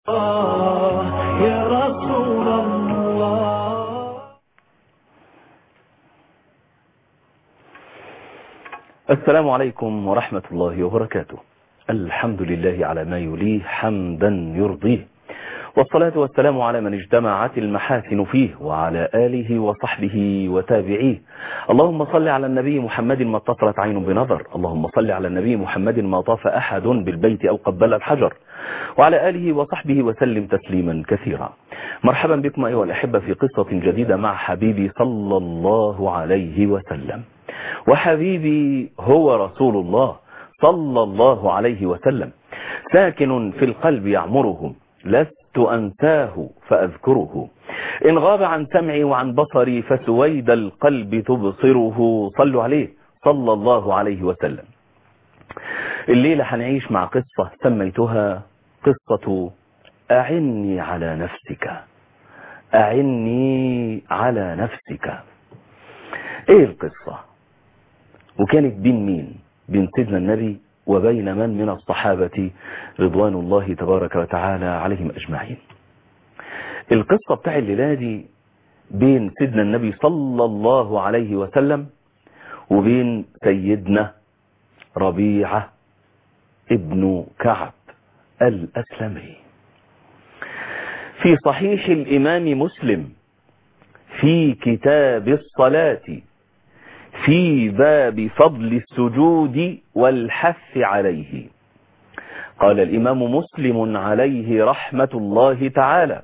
يا رسول الله السلام عليكم ورحمة الله وبركاته الحمد لله على ما يليه حمدا يرضيه والصلاة والسلام على من اجتمعت المحاسن فيه وعلى آله وصحبه وتابعيه اللهم صل على النبي محمد ما اتصلت عين بنظر اللهم صل على النبي محمد ما طاف أحد بالبيت أو قبل الحجر وعلى آله وصحبه وسلم تسليما كثيرا مرحبا بكم أيها الأحبة في قصة جديدة مع حبيبي صلى الله عليه وسلم وحبيبي هو رسول الله صلى الله عليه وسلم ساكن في القلب يعمره لست أنساه فأذكره إن غاب عن سمعي وعن بصري فسويد القلب تبصره صلوا عليه صلى الله عليه وسلم الليلة هنعيش مع قصة سميتها قصة أعني على نفسك أعني على نفسك ايه القصة وكانت بين مين بين سيدنا النبي وبين من من الصحابة رضوان الله تبارك وتعالى عليهم أجمعين القصة بتاع الليلة دي بين سيدنا النبي صلى الله عليه وسلم وبين سيدنا ربيعة ابن كعب الأسلمي في صحيح الإمام مسلم في كتاب الصلاة في باب فضل السجود والحث عليه قال الإمام مسلم عليه رحمة الله تعالى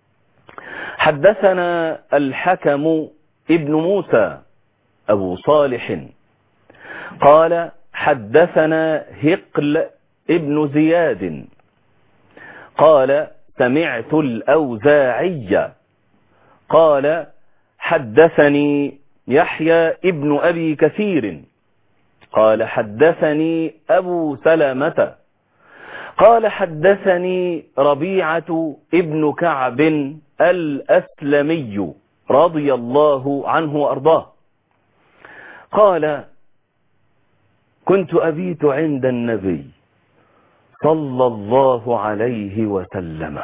حدثنا الحكم ابن موسى أبو صالح قال حدثنا هقل ابن زياد قال سمعت الأوزاعي قال حدثني يحيى ابن أبي كثير قال حدثني أبو سلمة قال حدثني ربيعة ابن كعب الأسلمي رضي الله عنه وأرضاه قال كنت أبيت عند النبي صلى الله عليه وسلم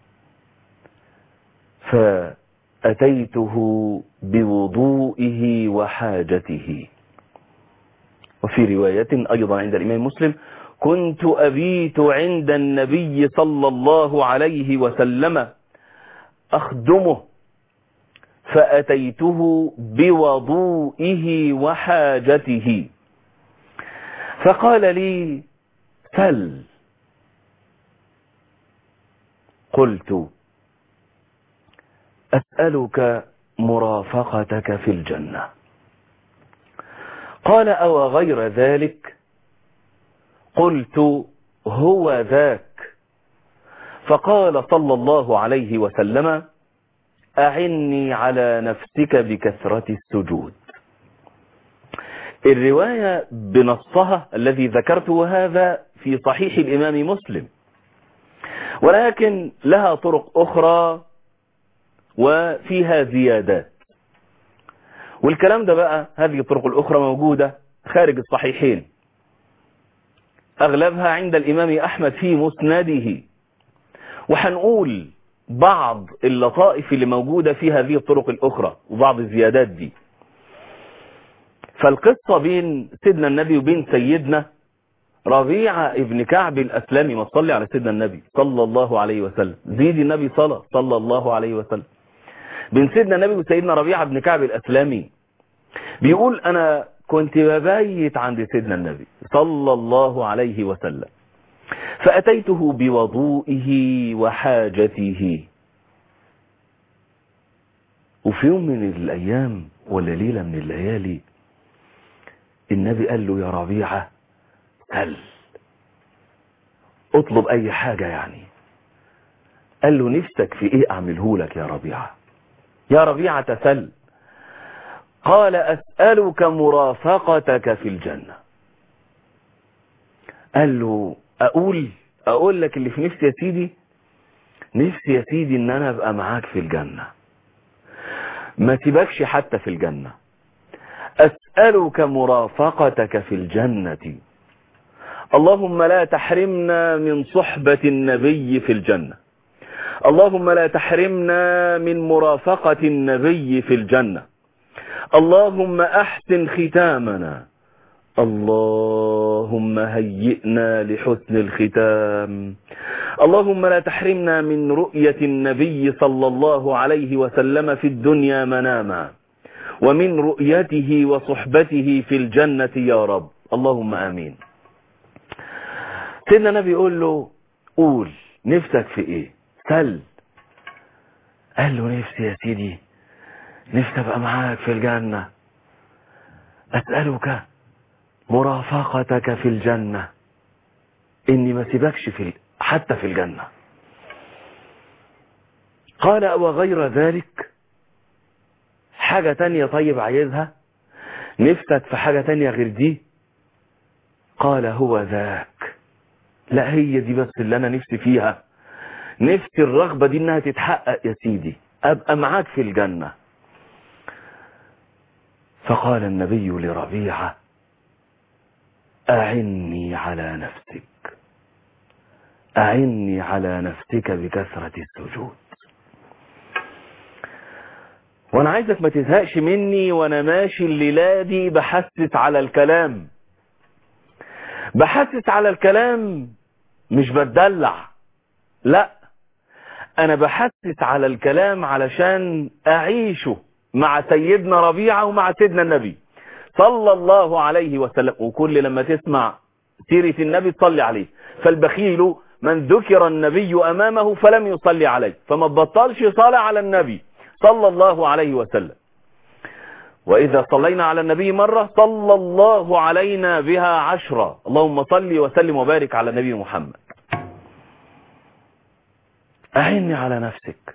فأتيته بوضوئه وحاجته وفي رواية أيضا عند الإمام مسلم كنت أبيت عند النبي صلى الله عليه وسلم أخدمه فأتيته بوضوئه وحاجته فقال لي سل قلت أسألك مرافقتك في الجنة قال أو غير ذلك قلت هو ذاك فقال صلى الله عليه وسلم أعني على نفسك بكثرة السجود الرواية بنصها الذي ذكرته هذا في صحيح الإمام مسلم ولكن لها طرق أخرى وفيها زيادات والكلام ده بقى هذه الطرق الأخرى موجودة خارج الصحيحين أغلبها عند الإمام أحمد في مسنده وحنقول بعض اللطائف اللي موجودة في هذه الطرق الأخرى وبعض الزيادات دي فالقصة بين سيدنا النبي وبين سيدنا ربيعة ابن كعب الأسلمي ما تصلي على سيدنا النبي صلى الله عليه وسلم زيد النبي صلى صلى الله عليه وسلم بين سيدنا النبي وسيدنا ربيعة ابن كعب الأسلمي بيقول أنا كنت ببيت عند سيدنا النبي صلى الله عليه وسلم فأتيته بوضوئه وحاجته وفي يوم من الأيام ولا ليلة من الليالي النبي قال له يا ربيعة سل اطلب أي حاجة يعني قال له نفسك في ايه اعمله لك يا ربيعة يا ربيعة سل قال أسألك مرافقتك في الجنة قال له أقول أقول لك اللي في نفسي يا سيدي نفسي يا سيدي ان انا ابقى معاك في الجنة ما تبكش حتى في الجنة أسألك مرافقتك في الجنة اللهم لا تحرمنا من صحبة النبي في الجنة اللهم لا تحرمنا من مرافقة النبي في الجنة اللهم أحسن ختامنا اللهم هيئنا لحسن الختام اللهم لا تحرمنا من رؤية النبي صلى الله عليه وسلم في الدنيا مناما ومن رؤيته وصحبته في الجنة يا رب اللهم آمين سيدنا النبي يقول له قول نفسك في ايه سل قال له نفسي يا سيدي نفسي ابقى معاك في الجنة اسألك مرافقتك في الجنة اني ما سيبكش في حتى في الجنة قال وغير ذلك حاجة تانية طيب عايزها نفسك في حاجة تانية غير دي قال هو ذاك لا هي دي بس اللي انا نفسي فيها نفسي الرغبة دي انها تتحقق يا سيدي ابقى معاك في الجنة فقال النبي لربيعة اعني على نفسك اعني على نفسك بكثرة السجود وانا عايزك ما تزهقش مني وانا ماشي الليلة دي بحسس على الكلام بحسس على الكلام مش بتدلع لا انا بحسس على الكلام علشان اعيشه مع سيدنا ربيعة ومع سيدنا النبي صلى الله عليه وسلم وكل لما تسمع سيرة النبي تصلي عليه فالبخيل من ذكر النبي امامه فلم يصلي عليه فما تبطلش صلاة على النبي صلى الله عليه وسلم وإذا صلينا على النبي مرة صلى الله علينا بها عشرة اللهم صل وسلم وبارك على النبي محمد أعني على نفسك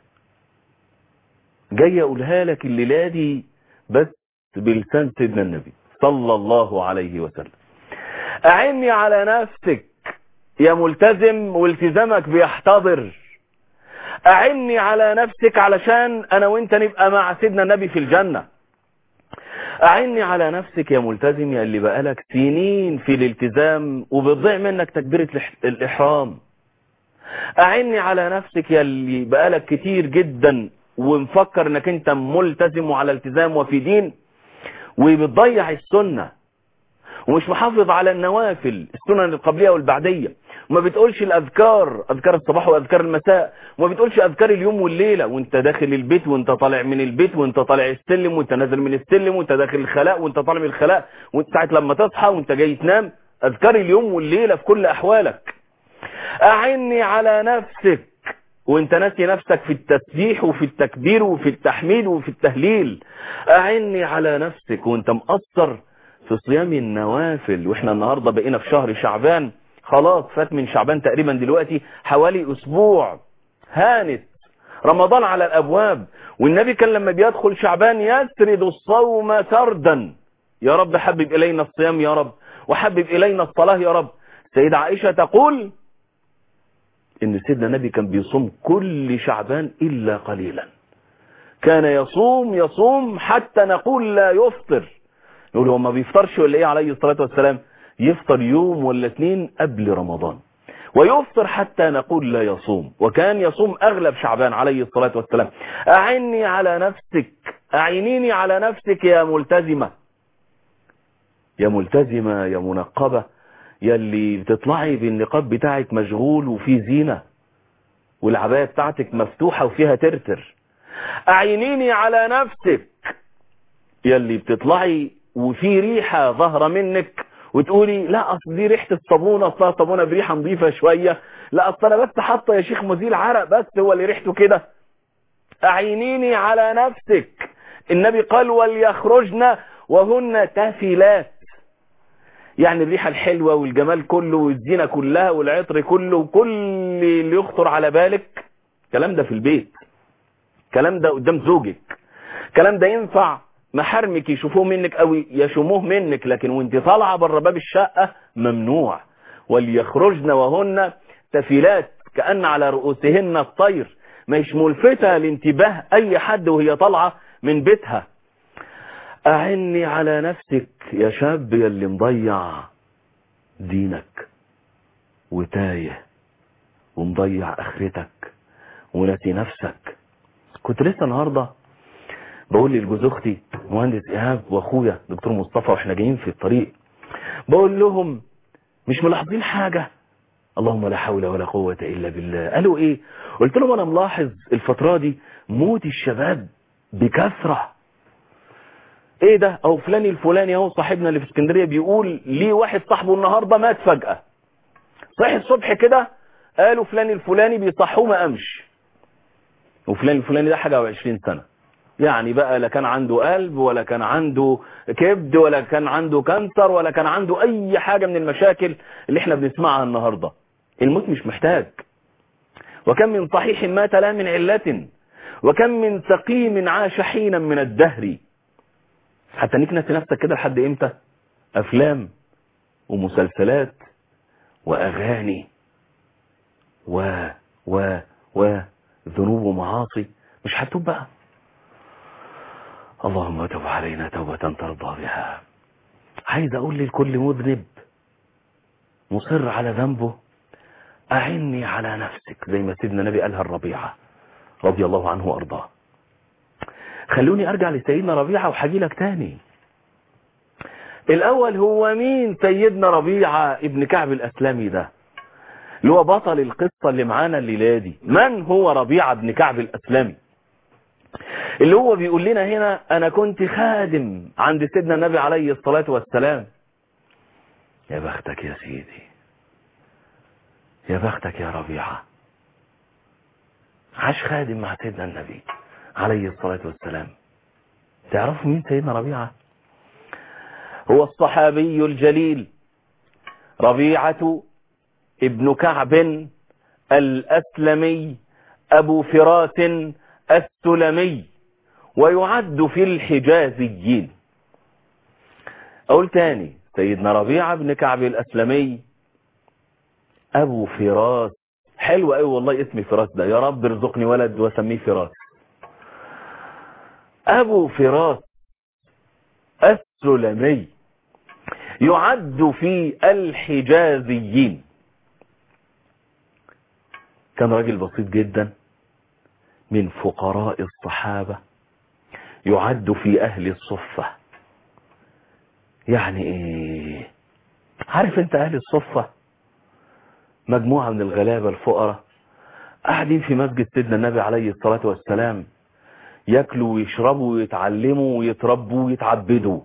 جاي أقولها لك الليلة دي بس بلسان سيدنا النبي صلى الله عليه وسلم أعني على نفسك يا ملتزم والتزامك بيحتضر أعني على نفسك علشان أنا وإنت نبقى مع سيدنا النبي في الجنة أعني على نفسك يا ملتزم يا اللي بقالك سنين في الالتزام وبتضيع منك تكبيرة الإحرام أعني على نفسك يا اللي بقالك كتير جدا ومفكر انك انت ملتزم وعلى التزام وفي دين وبتضيع السنة ومش محافظ على النوافل السنن القبلية والبعدية وما بتقولش الأذكار أذكار الصباح وأذكار المساء وما بتقولش أذكار اليوم والليلة وانت داخل البيت وانت طالع من البيت وانت طالع السلم وانت نازل من السلم وانت داخل الخلاء وانت طالع من الخلاء وانت ساعة لما تصحى وانت جاي تنام أذكار اليوم والليلة في كل أحوالك أعني على نفسك وانت ناسي نفسك في التسبيح وفي التكبير وفي التحميد وفي التهليل أعني على نفسك وانت مقصر في صيام النوافل واحنا النهاردة بقينا في شهر شعبان خلاص فات من شعبان تقريبا دلوقتي حوالي اسبوع هانت رمضان على الابواب والنبي كان لما بيدخل شعبان يسرد الصوم سردا يا رب حبب الينا الصيام يا رب وحبب الينا الصلاة يا رب سيدة عائشة تقول ان سيدنا النبي كان بيصوم كل شعبان الا قليلا كان يصوم يصوم حتى نقول لا يفطر نقول هو ما بيفطرش ولا ايه عليه الصلاة والسلام يفطر يوم ولا اثنين قبل رمضان ويفطر حتى نقول لا يصوم وكان يصوم اغلب شعبان عليه الصلاة والسلام اعني على نفسك اعينيني على نفسك يا ملتزمة يا ملتزمة يا منقبة يا اللي بتطلعي بالنقاب بتاعك مشغول وفيه زينة والعباية بتاعتك مفتوحة وفيها ترتر اعينيني على نفسك يا اللي بتطلعي وفي ريحة ظاهرة منك وتقولي لا اصل دي ريحة الصابونة اصلها صابونة بريحة نظيفة شوية لا اصل انا بس حاطه يا شيخ مزيل عرق بس هو اللي ريحته كده اعينيني على نفسك النبي قال وليخرجن وهن تافلات يعني الريحة الحلوة والجمال كله والزينة كلها والعطر كله وكل اللي يخطر على بالك الكلام ده في البيت الكلام ده قدام زوجك الكلام ده ينفع محارمك يشوفوه منك او يشموه منك لكن وانت طالعه بره باب الشقة ممنوع وليخرجن وهن تفيلات كأن على رؤوسهن الطير مش ملفتة لانتباه اي حد وهي طالعة من بيتها اعني على نفسك يا شاب يا اللي مضيع دينك وتايه ومضيع اخرتك وناسي نفسك كنت لسه النهاردة بقول للجوز اختي مهندس ايهاب واخويا دكتور مصطفى واحنا جايين في الطريق بقول لهم مش ملاحظين حاجة اللهم لا حول ولا قوة الا بالله قالوا ايه قلت لهم انا ملاحظ الفترة دي موت الشباب بكثرة ايه ده او فلان الفلاني اهو صاحبنا اللي في اسكندرية بيقول ليه واحد صاحبه النهاردة مات فجأة صحي الصبح كده قالوا فلان الفلاني بيصحوه ما قامش وفلان الفلاني ده حاجة وعشرين سنة يعني بقى لا كان عنده قلب ولا كان عنده كبد ولا كان عنده كانسر ولا كان عنده اي حاجة من المشاكل اللي احنا بنسمعها النهاردة الموت مش محتاج وكم من صحيح مات لا من علة وكم من سقيم عاش حينا من الدهر حتى نكنس نفسك كده لحد امتى افلام ومسلسلات واغاني و و و ذنوب ومعاصي مش هتوب بقى اللهم تب علينا توبة ترضى بها عايز اقول لكل مذنب مصر على ذنبه اعني على نفسك زي ما سيدنا النبي قالها الربيعة رضي الله عنه وارضاه خلوني ارجع لسيدنا ربيعة وحاجي لك تاني الاول هو مين سيدنا ربيعة ابن كعب الاسلامي ده اللي هو بطل القصة اللي معانا الليلة دي من هو ربيعة ابن كعب الاسلامي اللي هو بيقول لنا هنا انا كنت خادم عند سيدنا النبي عليه الصلاة والسلام يا بختك يا سيدي يا بختك يا ربيعة عاش خادم مع سيدنا النبي عليه الصلاة والسلام تعرفوا مين سيدنا ربيعة هو الصحابي الجليل ربيعة ابن كعب الأسلمي أبو فراس السلمي ويعد في الحجازيين أقول تاني سيدنا ربيعة بن كعب الأسلمي أبو فراس حلو أيوة والله اسمي فراس ده يا رب ارزقني ولد وسميه فراس أبو فراس السلمي يعد في الحجازيين كان راجل بسيط جدا من فقراء الصحابة يعد في أهل الصفة يعني ايه عارف انت أهل الصفة مجموعة من الغلابة الفقراء قاعدين في مسجد سيدنا النبي عليه الصلاة والسلام ياكلوا ويشربوا ويتعلموا ويتربوا ويتعبدوا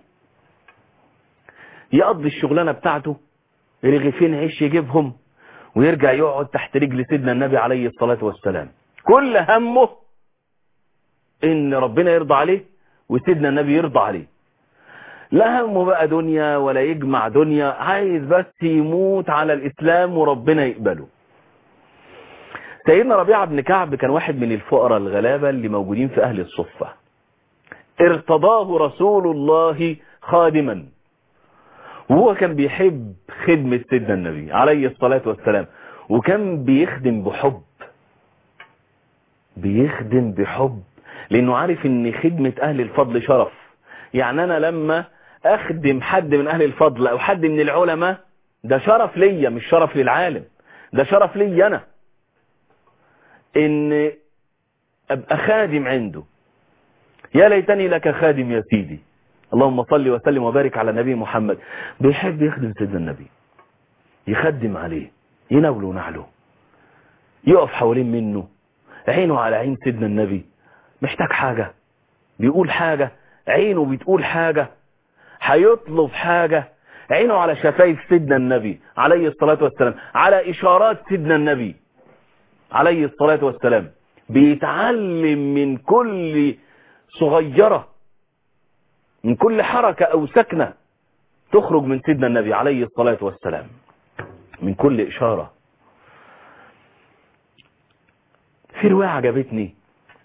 يقضي الشغلانة بتاعته رغيفين عيش يجيبهم ويرجع يقعد تحت رجل سيدنا النبي عليه الصلاة والسلام كل همه ان ربنا يرضى عليه وسيدنا النبي يرضى عليه لا همه بقى دنيا ولا يجمع دنيا عايز بس يموت على الاسلام وربنا يقبله سيدنا ربيعة بن كعب كان واحد من الفقراء الغلابة اللي موجودين في اهل الصفة ارتضاه رسول الله خادما وهو كان بيحب خدمة سيدنا النبي عليه الصلاة والسلام وكان بيخدم بحب بيخدم بحب لانه عارف ان خدمة اهل الفضل شرف يعني انا لما اخدم حد من اهل الفضل او حد من العلماء ده شرف ليا مش شرف للعالم ده شرف لي انا ان ابقى خادم عنده يا ليتني لك خادم يا سيدي اللهم صل وسلم وبارك على نبي محمد بيحب يخدم سيدنا النبي يخدم عليه يناوله نعله يقف حوالين منه عينه على عين سيدنا النبي محتاج حاجة بيقول حاجة عينه بتقول حاجة هيطلب حاجة عينه على شفايف سيدنا النبي عليه الصلاة والسلام على إشارات سيدنا النبي عليه الصلاة والسلام بيتعلم من كل صغيرة من كل حركة أو سكنة تخرج من سيدنا النبي عليه الصلاة والسلام من كل إشارة في رواية عجبتني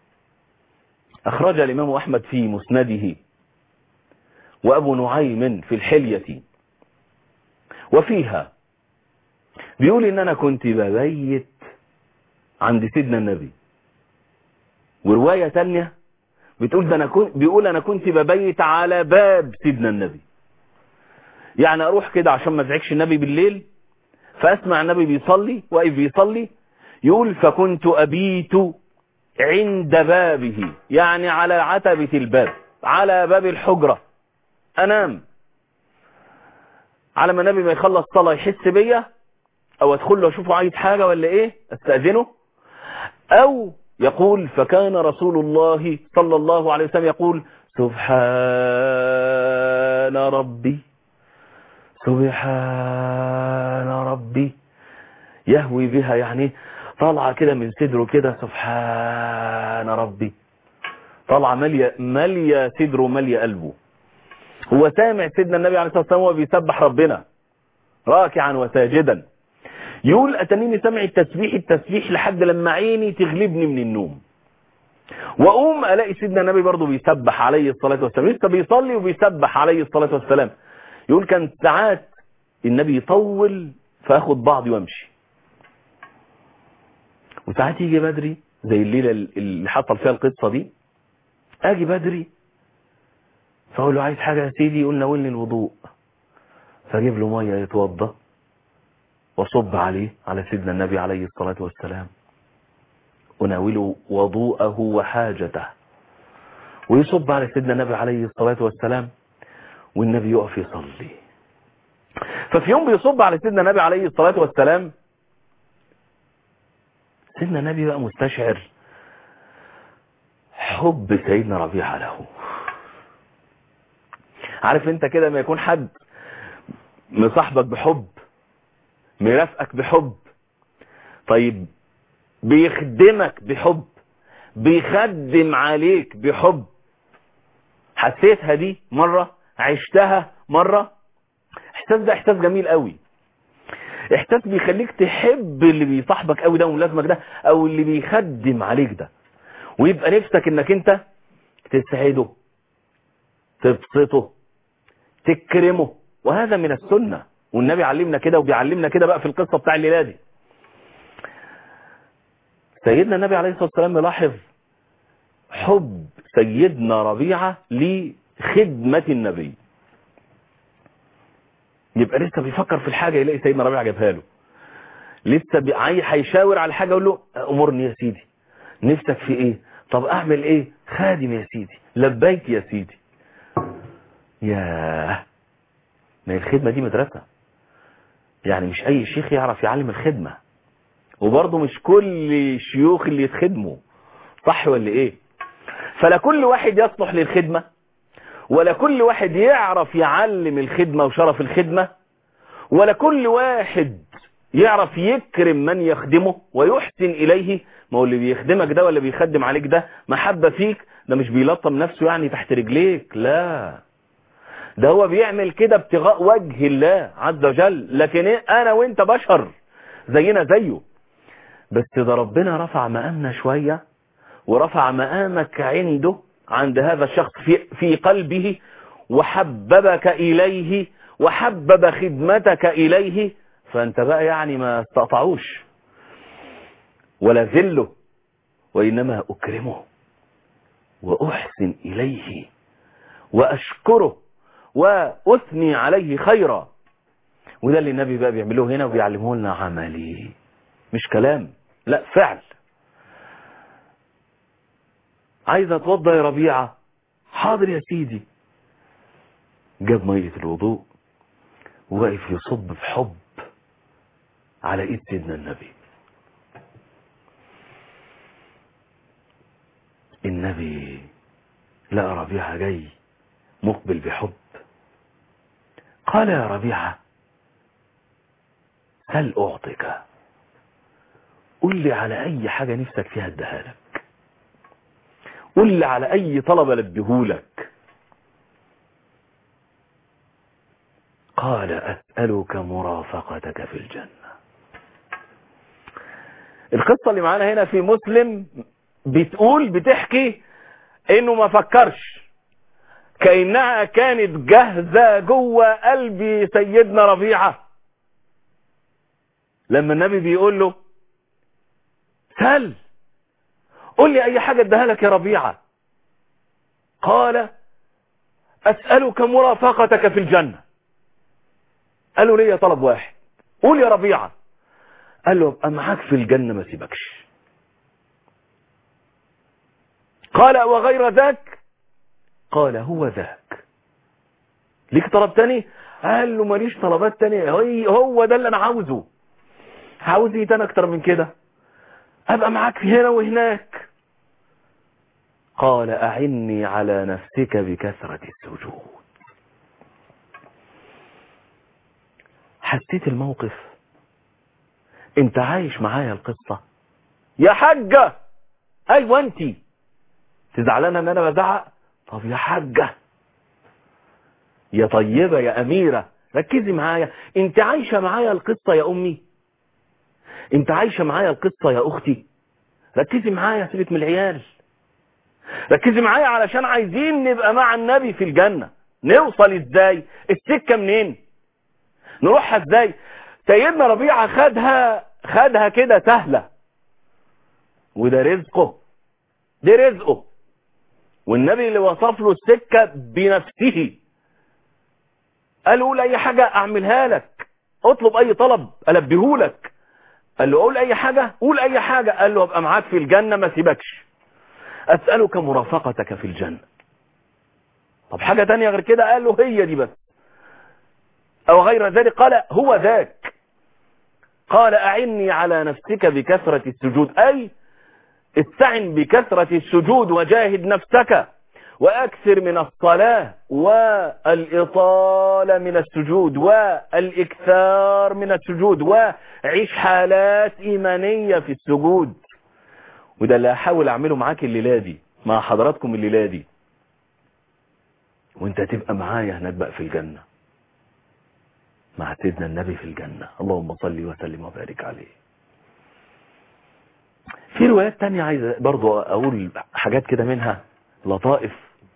أخرج الإمام أحمد في مسنده وأبو نعيم في الحلية وفيها بيقول إن أنا كنت ببيت عند سيدنا النبي ورواية تانية بتقول ده أنا كنت بيقول أنا كنت ببيت على باب سيدنا النبي يعني أروح كده عشان ما ازعجش النبي بالليل فأسمع النبي بيصلي واقف بيصلي يقول فكنت أبيت عند بابه يعني على عتبة الباب على باب الحجرة انام على ما النبي ما يخلص صلاة يحس بيا او ادخل له اشوفه عايز حاجة ولا ايه استأذنه او يقول فكان رسول الله صلى الله عليه وسلم يقول سبحان ربي سبحان ربي يهوي بها يعني طالعة كده من صدره كده سبحان ربي طالعة مالية مالية صدره مالية قلبه هو سامع سيدنا النبي عليه الصلاة والسلام وهو بيسبح ربنا راكعا وساجدا يقول أتنيني سمع التسبيح التسبيح لحد لما عيني تغلبني من النوم وأقوم ألاقي سيدنا النبي برضه بيسبح عليه الصلاة والسلام لسه بيصلي وبيسبح عليه الصلاة والسلام يقول كان ساعات النبي يطول فاخد بعضي وامشي وساعات يجي بدري زي الليلة اللي حصل فيها القصة دي اجي بدري فاقول له عايز حاجة يا سيدي يقول ناولني الوضوء فاجيب له مية يتوضى وصب عليه على سيدنا النبي عليه الصلاة والسلام وناوله وضوءه وحاجته ويصب على سيدنا النبي عليه الصلاة والسلام والنبي يقف يصلي ففي يوم بيصب على سيدنا النبي عليه الصلاة والسلام سيدنا النبي بقى مستشعر حب سيدنا ربيعة له عارف انت كده ما يكون حد مصاحبك بحب مرافقك بحب طيب بيخدمك بحب بيخدم عليك بحب حسيتها دي مرة عشتها مرة احساس ده احساس جميل قوي احساس بيخليك تحب اللي بيصاحبك قوي ده وملازمك ده او اللي بيخدم عليك ده ويبقى نفسك انك انت تسعده تبسطه تكرمه وهذا من السنة والنبي علمنا كده وبيعلمنا كده بقى في القصة بتاع الليلة دي سيدنا النبي عليه الصلاة والسلام يلاحظ حب سيدنا ربيعة لخدمة النبي يبقى لسه بيفكر في الحاجة يلاقي سيدنا ربيعة جابها له لسه بي- عاي- هيشاور على حاجة يقول له امرني يا سيدي نفسك في ايه طب اعمل ايه خادم يا سيدي لبيك يا سيدي ياه ما هي الخدمة دي مدرسة يعني مش اي شيخ يعرف يعلم الخدمة وبرضه مش كل الشيوخ اللي يتخدموا صح ولا ايه فلا كل واحد يصلح للخدمة ولا كل واحد يعرف يعلم الخدمة وشرف الخدمة ولا كل واحد يعرف يكرم من يخدمه ويحسن إليه ما هو اللي بيخدمك ده ولا بيخدم عليك ده محبة فيك ده مش بيلطم نفسه يعني تحت رجليك لا ده هو بيعمل كده ابتغاء وجه الله عز وجل لكن إيه أنا وإنت بشر زينا زيه بس ده ربنا رفع مقامنا شوية ورفع مقامك عنده عند هذا الشخص في, في قلبه وحببك إليه وحبب خدمتك إليه فأنت بقى يعني ما استقطعوش ولا ذله وإنما أكرمه وأحسن إليه وأشكره وأثني عليه خيرا وده اللي النبي بقى بيعمله هنا وبيعلمه لنا عملي مش كلام لا فعل عايز اتوضى يا ربيعة حاضر يا سيدي جاب مية الوضوء وواقف يصب بحب على ايد سيدنا النبي النبي لقى ربيعة جاي مقبل بحب قال يا ربيعة هل أعطيك قل لي على أي حاجة نفسك فيها اديها لك قل لي على أي طلب لديهولك قال أسألك مرافقتك في الجنة القصة اللي معانا هنا في مسلم بتقول بتحكي انه ما فكرش كأنها كانت جاهزة جوه قلب سيدنا ربيعة لما النبي بيقول له سل قل لي اي حاجة اديها لك يا ربيعة قال اسألك مرافقتك في الجنة قال له ليه طلب واحد قول يا ربيعة قال له ابقى معاك في الجنة ما سيبكش قال وغير ذاك قال هو ذاك ليك طلب تاني قال له ماليش طلبات تانية هو ده اللي انا عاوزه عاوز ايه تاني اكتر من كده ابقى معاك في هنا وهناك قال اعني على نفسك بكثرة السجود حسيت الموقف انت عايش معايا القصة يا حاجة ايوه انت تزعلانة ان انا بزعق طب يا حاجة يا طيبة يا اميرة ركزي معايا انت عايشة معايا القصة يا امي انت عايشة معايا القصة يا اختي ركزي معايا سيبك من العيال ركزي معايا علشان عايزين نبقى مع النبي في الجنة نوصل ازاي السكة منين نروحها ازاي سيدنا ربيعة خدها خدها كده سهلة وده رزقه ده رزقه والنبي اللي وصف له السكة بنفسه قال قول اي حاجة اعملها لك اطلب اي طلب البيه لك قال له قول اي حاجة قول اي حاجة قال له ابقى معاك في الجنة ما سيبكش اسألك مرافقتك في الجنة طب حاجة تانية غير كده قال له هي دي بس او غير ذلك قال هو ذاك قال اعني على نفسك بكثرة السجود اي استعن بكثرة السجود وجاهد نفسك واكثر من الصلاة والإطالة من السجود والإكثار من السجود وعيش حالات إيمانية في السجود وده اللي هحاول أعمله معاك الليلة دي مع حضراتكم الليلة دي وانت تبقى معايا هناك بقى في الجنة مع سيدنا النبي في الجنة اللهم صل وسلم وبارك عليه في روايات تانية عايز برضو أقول حاجات كده منها لطائف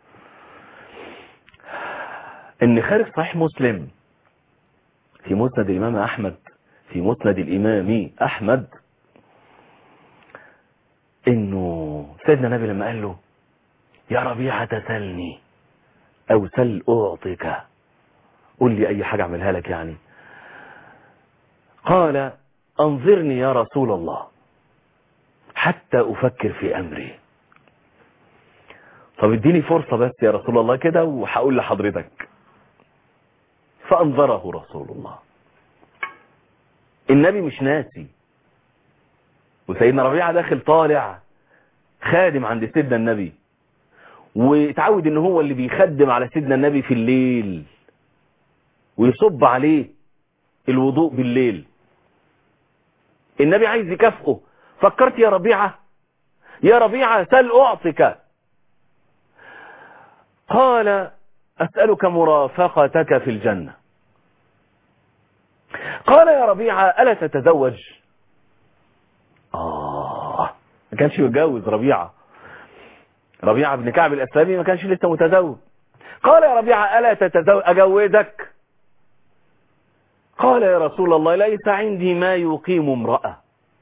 ان خارج صحيح مسلم في مسند الامام احمد في مسند الامام احمد انه سيدنا النبي لما قال له يا ربيعة سلني او سل اعطيك قل لي اي حاجة اعملها لك يعني قال انظرني يا رسول الله حتى افكر في امري طب اديني فرصة بس يا رسول الله كده وهقول لحضرتك فأنظره رسول الله النبي مش ناسي وسيدنا ربيعة داخل طالع خادم عند سيدنا النبي وتعود ان هو اللي بيخدم على سيدنا النبي في الليل ويصب عليه الوضوء بالليل النبي عايز يكافئه فكرت يا ربيعة يا ربيعة سل أعطك قال أسألك مرافقتك في الجنة قال يا ربيعة ألا تتزوج آه ما كانش يتجوز ربيعة ربيعة بن كعب الأسلامي ما كانش لسه متزوج قال يا ربيعة ألا تتزوج أجوزك قال يا رسول الله ليس عندي ما يقيم امرأة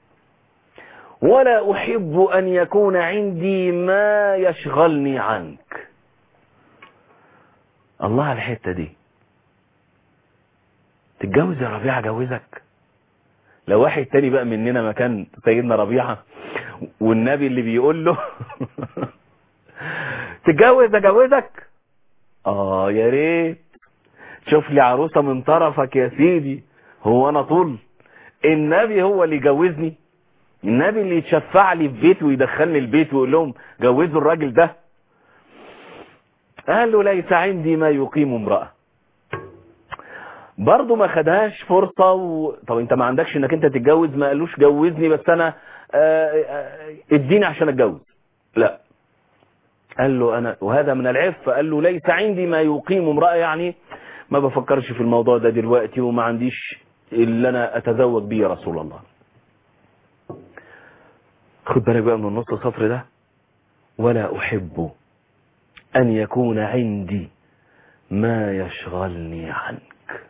ولا أحب أن يكون عندي ما يشغلني عنك الله على الحتة دي تتجوز يا ربيعة جوزك لو واحد تاني بقى مننا مكان سيدنا ربيعة والنبي اللي بيقول له تتجوز اجوزك اه يا ريت شوف لي عروسة من طرفك يا سيدي هو انا طول النبي هو اللي يجوزني النبي اللي يتشفع لي في بيته ويدخلني البيت ويقول لهم جوزوا الراجل ده قال له ليس عندي ما يقيم امرأة برضه ما خدهاش فرصة و... طب انت ما عندكش انك انت تتجوز ما قالوش جوزني بس انا آه، آه، اديني عشان اتجوز لا قال له انا وهذا من العف قال له ليس عندي ما يقيم امرأة يعني ما بفكرش في الموضوع ده دلوقتي وما عنديش اللي انا اتزوج بيه يا رسول الله خد بالك بقى من النص السطر ده ولا احب ان يكون عندي ما يشغلني عنك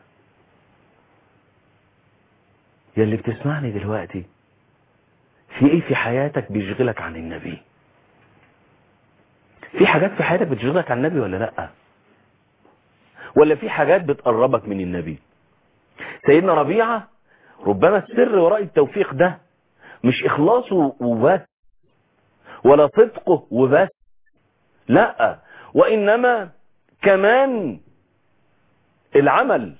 يا اللي بتسمعني دلوقتي في ايه في حياتك بيشغلك عن النبي في حاجات في حياتك بتشغلك عن النبي ولا لا ولا في حاجات بتقربك من النبي سيدنا ربيعة ربما السر وراء التوفيق ده مش اخلاصه وبس ولا صدقه وبس لا وإنما كمان العمل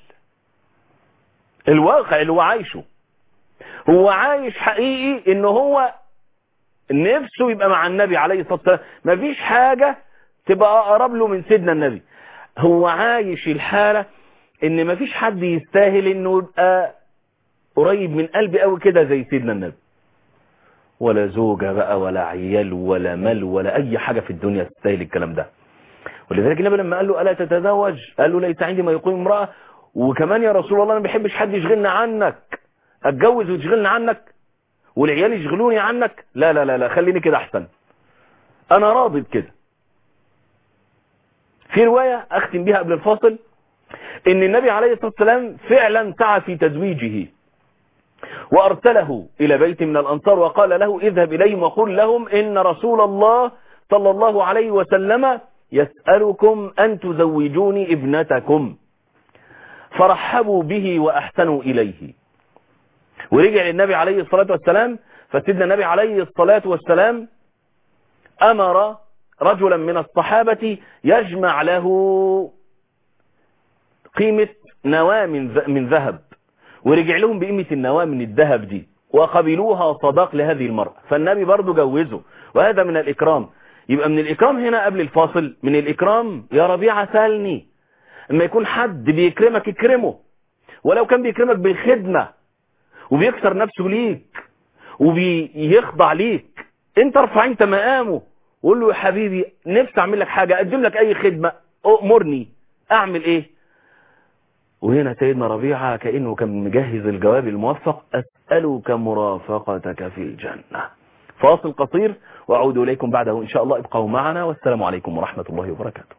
الواقع اللي هو عايشه هو عايش حقيقي ان هو نفسه يبقى مع النبي عليه الصلاة والسلام مفيش حاجة تبقى اقرب له من سيدنا النبي هو عايش الحالة ان مفيش حد يستاهل انه يبقى قريب من قلبي قوي كده زي سيدنا النبي ولا زوجة بقى ولا عيال ولا مال ولا اي حاجة في الدنيا تستاهل الكلام ده ولذلك النبي لما قال له ألا تتزوج قال له ليس عندي ما يقيم امرأة وكمان يا رسول الله انا ما بحبش حد يشغلنا عنك اتجوز وتشغلنا عنك والعيال يشغلوني عنك لا لا لا لا خليني كده احسن انا راضي بكده في رواية اختم بيها قبل الفاصل ان النبي عليه الصلاة والسلام فعلا سعى في تزويجه وارسله الى بيت من الانصار وقال له اذهب اليهم وقل لهم ان رسول الله صلى الله عليه وسلم يسألكم ان تزوجوني ابنتكم فرحبوا به واحسنوا اليه ورجع للنبي عليه الصلاة والسلام فسيدنا النبي عليه الصلاة والسلام أمر رجلا من الصحابة يجمع له قيمة نواة من من ذهب ورجع لهم بقيمة النواة من الذهب دي وقبلوها صداق لهذه المرأة فالنبي برضو جوزه وهذا من الإكرام يبقى من الإكرام هنا قبل الفاصل من الإكرام يا ربيعة سالني اما يكون حد بيكرمك اكرمه ولو كان بيكرمك بالخدمة وبيكسر نفسه ليك وبيخضع ليك انت ارفع انت مقامه وقول له يا حبيبي نفسي اعمل لك حاجة اقدم لك اي خدمة امرني اعمل ايه وهنا سيدنا ربيعة كأنه كان مجهز الجواب الموفق أسألك مرافقتك في الجنة فاصل قصير وأعود إليكم بعده إن شاء الله ابقوا معنا والسلام عليكم ورحمة الله وبركاته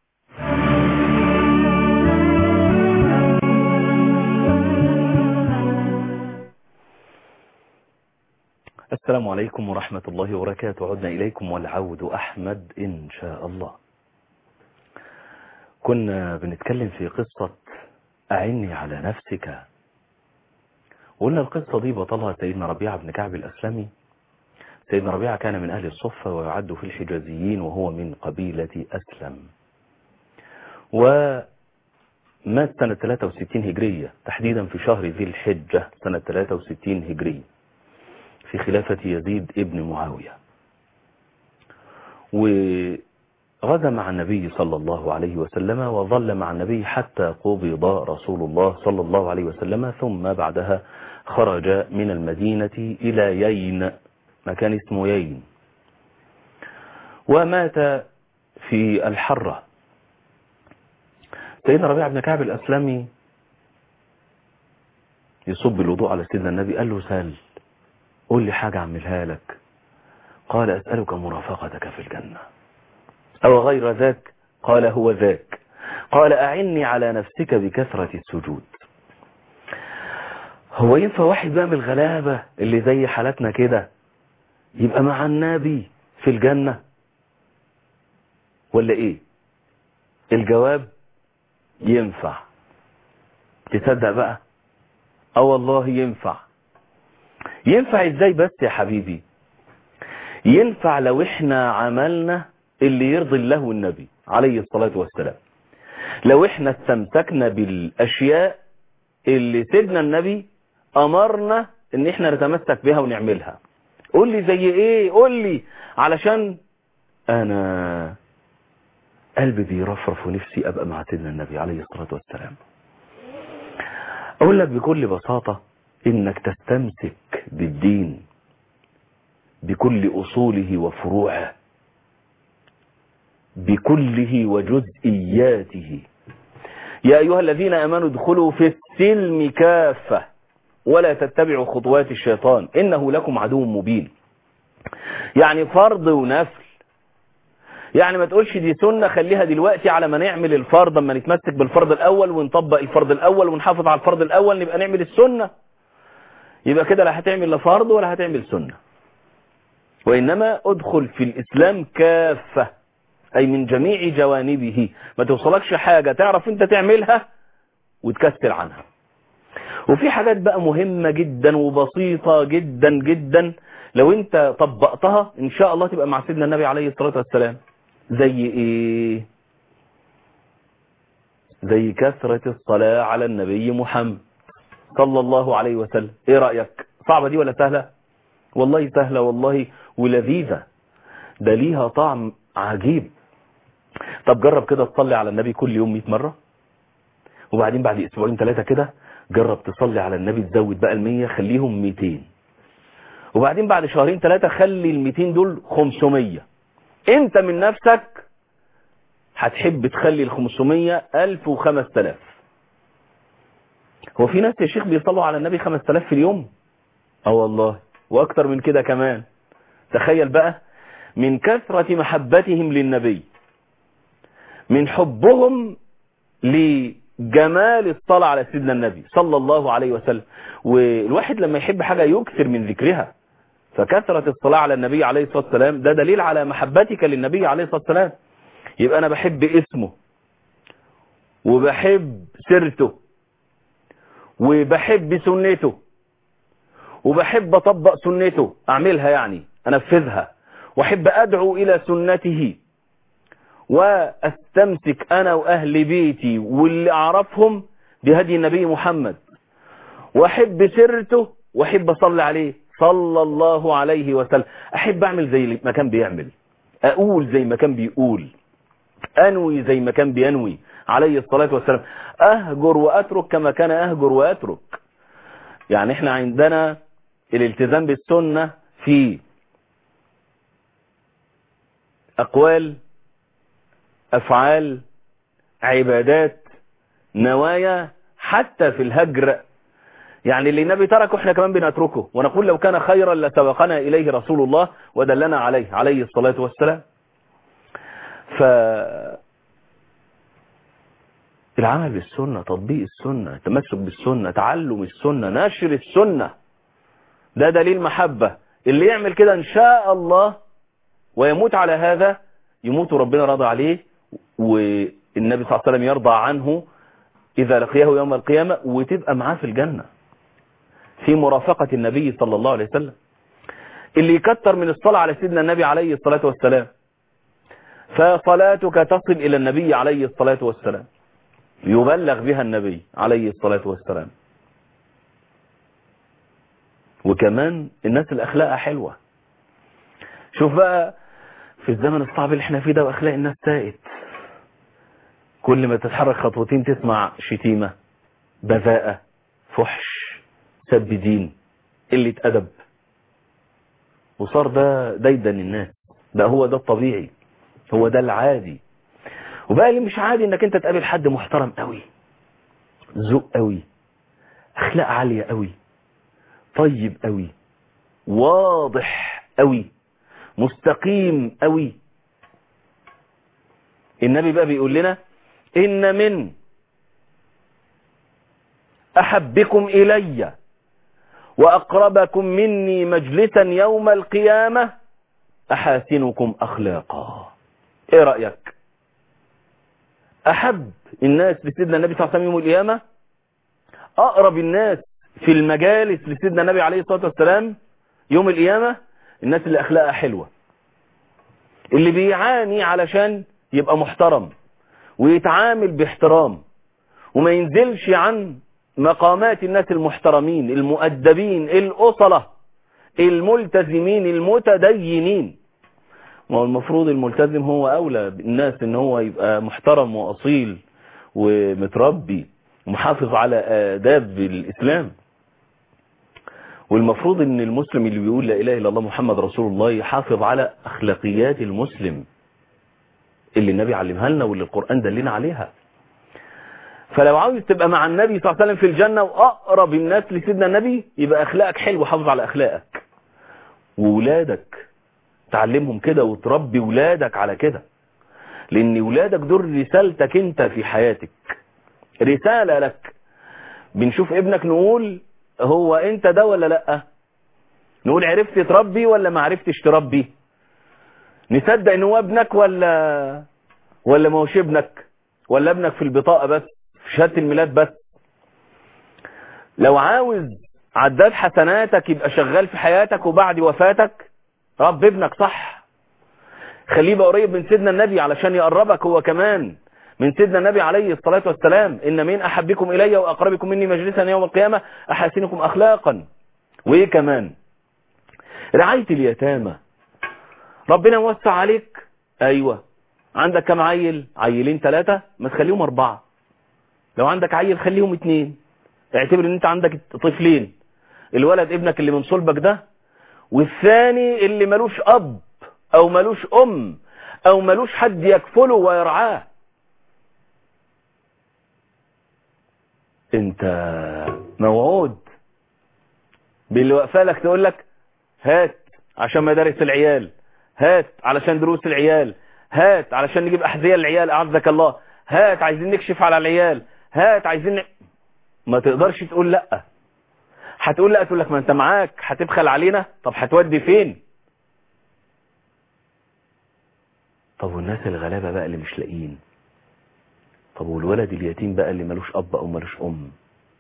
السلام عليكم ورحمة الله وبركاته عدنا إليكم والعود أحمد إن شاء الله كنا بنتكلم في قصة أعني على نفسك قلنا القصة دي بطلها سيدنا ربيعة بن كعب الأسلمي سيدنا ربيعة كان من أهل الصفة ويعد في الحجازيين وهو من قبيلة أسلم ومات سنة 63 هجرية تحديدا في شهر ذي الحجة سنة 63 هجرية في خلافة يزيد ابن معاوية وغزا مع النبي صلى الله عليه وسلم وظل مع النبي حتى قبض رسول الله صلى الله عليه وسلم ثم بعدها خرج من المدينة إلى يين مكان اسمه يين ومات في الحرة سيدنا ربيع بن كعب الأسلمي يصب الوضوء على سيدنا النبي قال له سال قول لي حاجة أعملها لك قال أسألك مرافقتك في الجنة أو غير ذاك قال هو ذاك قال أعني على نفسك بكثرة السجود هو ينفع واحد بقى من الغلابة اللي زي حالتنا كده يبقى مع النبي في الجنة ولا ايه الجواب ينفع تصدق بقى اه والله ينفع ينفع ازاي بس يا حبيبي ينفع لو احنا عملنا اللي يرضي الله والنبي عليه الصلاة والسلام لو احنا استمسكنا بالاشياء اللي سيدنا النبي امرنا ان احنا نتمسك بها ونعملها قول لي زي ايه قول لي علشان انا قلبي بيرفرف ونفسي ابقى مع سيدنا النبي عليه الصلاة والسلام اقول لك بكل بساطة انك تستمسك بالدين بكل اصوله وفروعه بكله وجزئياته يا ايها الذين امنوا ادخلوا في السلم كافة ولا تتبعوا خطوات الشيطان انه لكم عدو مبين يعني فرض ونفل يعني ما تقولش دي سنة خليها دلوقتي على ما نعمل الفرض اما نتمسك بالفرض الاول ونطبق الفرض الاول ونحافظ على الفرض الاول نبقى نعمل السنة يبقى كده لا هتعمل لا فرض ولا هتعمل سنة وإنما ادخل في الإسلام كافة أي من جميع جوانبه ما توصلكش حاجة تعرف انت تعملها وتكسر عنها وفي حاجات بقى مهمة جدا وبسيطة جدا جدا لو انت طبقتها ان شاء الله تبقى مع سيدنا النبي عليه الصلاة والسلام زي ايه زي كثرة الصلاة على النبي محمد صلى الله عليه وسلم ايه رأيك صعبة دي ولا سهلة والله سهلة والله ولذيذة ده ليها طعم عجيب طب جرب كده تصلي على النبي كل يوم 100 مرة وبعدين بعد اسبوعين ثلاثة كده جرب تصلي على النبي تزود بقى المية خليهم 200 وبعدين بعد شهرين ثلاثة خلي ال 200 دول 500 انت من نفسك هتحب تخلي ال 500 1000 و 5000 هو في ناس يا شيخ بيصلوا على النبي 5000 في اليوم اه والله واكتر من كده كمان تخيل بقى من كثرة محبتهم للنبي من حبهم لجمال الصلاة على سيدنا النبي صلى الله عليه وسلم والواحد لما يحب حاجة يكثر من ذكرها فكثرة الصلاة على النبي عليه الصلاة والسلام ده دليل على محبتك للنبي عليه الصلاة والسلام يبقى أنا بحب اسمه وبحب سيرته وبحب سنته وبحب أطبق سنته أعملها يعني أنفذها وأحب أدعو إلى سنته وأستمسك أنا وأهل بيتي واللي أعرفهم بهدي النبي محمد وأحب سيرته وأحب أصلي عليه صلى الله عليه وسلم أحب أعمل زي ما كان بيعمل أقول زي ما كان بيقول أنوي زي ما كان بينوي عليه الصلاة والسلام أهجر وأترك كما كان أهجر وأترك يعني احنا عندنا الالتزام بالسنة في أقوال أفعال عبادات نوايا حتى في الهجر يعني اللي النبي تركه احنا كمان بنتركه ونقول لو كان خيرا لسبقنا إليه رسول الله ودلنا عليه عليه الصلاة والسلام ف العمل بالسنة تطبيق السنة التمسك بالسنة تعلم السنة نشر السنة ده دليل محبة اللي يعمل كده ان شاء الله ويموت على هذا يموت ربنا راضي عليه والنبي صلى الله عليه وسلم يرضى عنه إذا لقيه يوم القيامة وتبقى معاه في الجنة في مرافقة النبي صلى الله عليه وسلم اللي يكتر من الصلاة على سيدنا النبي عليه الصلاة والسلام فصلاتك تصل إلى النبي عليه الصلاة والسلام يبلغ بها النبي عليه الصلاة والسلام وكمان الناس اللي أخلاقها حلوة شوف بقى في الزمن الصعب اللي احنا فيه ده وأخلاق الناس سائت كل ما تتحرك خطوتين تسمع شتيمة بذاءة فحش سب دين قلة أدب وصار ده ديدن الناس ده هو ده الطبيعي هو ده العادي وبقى اللي مش عادي انك انت تقابل حد محترم قوي ذوق قوي اخلاق عالية قوي طيب قوي واضح قوي مستقيم قوي النبي بقى بيقول لنا ان من احبكم الي واقربكم مني مجلسا يوم القيامة احاسنكم اخلاقا ايه رأيك احب الناس لسيدنا النبي صلى الله عليه وسلم يوم القيامة اقرب الناس في المجالس لسيدنا النبي عليه الصلاة والسلام يوم القيامة الناس اللي اخلاقها حلوة اللي بيعاني علشان يبقى محترم ويتعامل باحترام وما ينزلش عن مقامات الناس المحترمين المؤدبين الأصلة الملتزمين المتدينين ما هو المفروض الملتزم هو أولى بالناس ان هو يبقى محترم وأصيل ومتربي ومحافظ على آداب الإسلام والمفروض ان المسلم اللي بيقول لا إله إلا الله محمد رسول الله يحافظ على أخلاقيات المسلم اللي النبي علمها لنا واللي القرآن دلنا عليها فلو عاوز تبقى مع النبي صلى الله عليه وسلم في الجنة وأقرب الناس لسيدنا النبي يبقى أخلاقك حلو حافظ على أخلاقك وولادك تعلمهم كده وتربي ولادك على كده لأن ولادك دول رسالتك انت في حياتك رسالة لك بنشوف ابنك نقول هو انت ده ولا لا نقول عرفت تربي ولا ما عرفتش تربي نصدق ان هو ابنك ولا ولا ما هوش ابنك ولا ابنك في البطاقة بس في شهادة الميلاد بس لو عاوز عداد حسناتك يبقى شغال في حياتك وبعد وفاتك رب ابنك صح خليه يبقى قريب من سيدنا النبي علشان يقربك هو كمان من سيدنا النبي عليه الصلاة والسلام إن من أحبكم إلي وأقربكم مني مجلسا يوم القيامة أحاسنكم أخلاقا وإيه كمان رعاية اليتامى ربنا موسع عليك أيوة عندك كم عيل عيلين ثلاثة ما تخليهم أربعة لو عندك عيل خليهم اتنين اعتبر ان انت عندك طفلين الولد ابنك اللي من صلبك ده والثاني اللي ملوش اب او ملوش ام او ملوش حد يكفله ويرعاه انت موعود باللي واقفه لك تقول لك هات عشان مدارس العيال هات علشان دروس العيال هات علشان نجيب احذيه للعيال اعزك الله هات عايزين نكشف على العيال هات عايزين ن... ما تقدرش تقول لا هتقول لا تقول لك ما انت معاك هتبخل علينا طب هتودي فين طب والناس الغلابه بقى اللي مش لاقيين طب والولد اليتيم بقى اللي ملوش اب او ملوش ام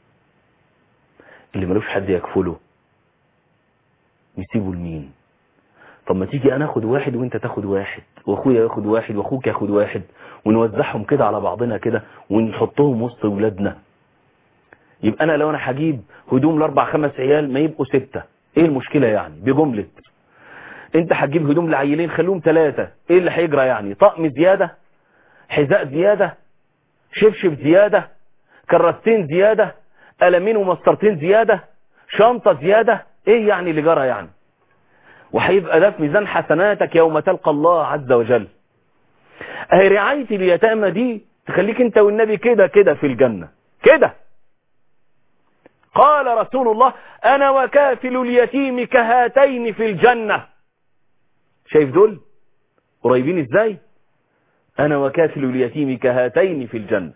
اللي ملوش حد يكفله نسيبه لمين طب ما تيجي انا اخد واحد وانت تاخد واحد واخويا ياخد واحد واخوك ياخد واحد ونوزعهم كده على بعضنا كده ونحطهم وسط ولادنا يبقى انا لو انا هجيب هدوم لاربع خمس عيال ما يبقوا ستة ايه المشكلة يعني بجملة انت هتجيب هدوم لعيلين خليهم ثلاثة ايه اللي هيجرى يعني طقم زيادة حذاء زيادة شبشب زيادة كرستين زيادة قلمين ومسطرتين زيادة شنطة زيادة ايه يعني اللي جرى يعني وهيبقى ده في ميزان حسناتك يوم تلقى الله عز وجل اهي رعاية اليتامى دي تخليك انت والنبي كده كده في الجنة كده قال رسول الله انا وكافل اليتيم كهاتين في الجنة شايف دول قريبين ازاي انا وكافل اليتيم كهاتين في الجنة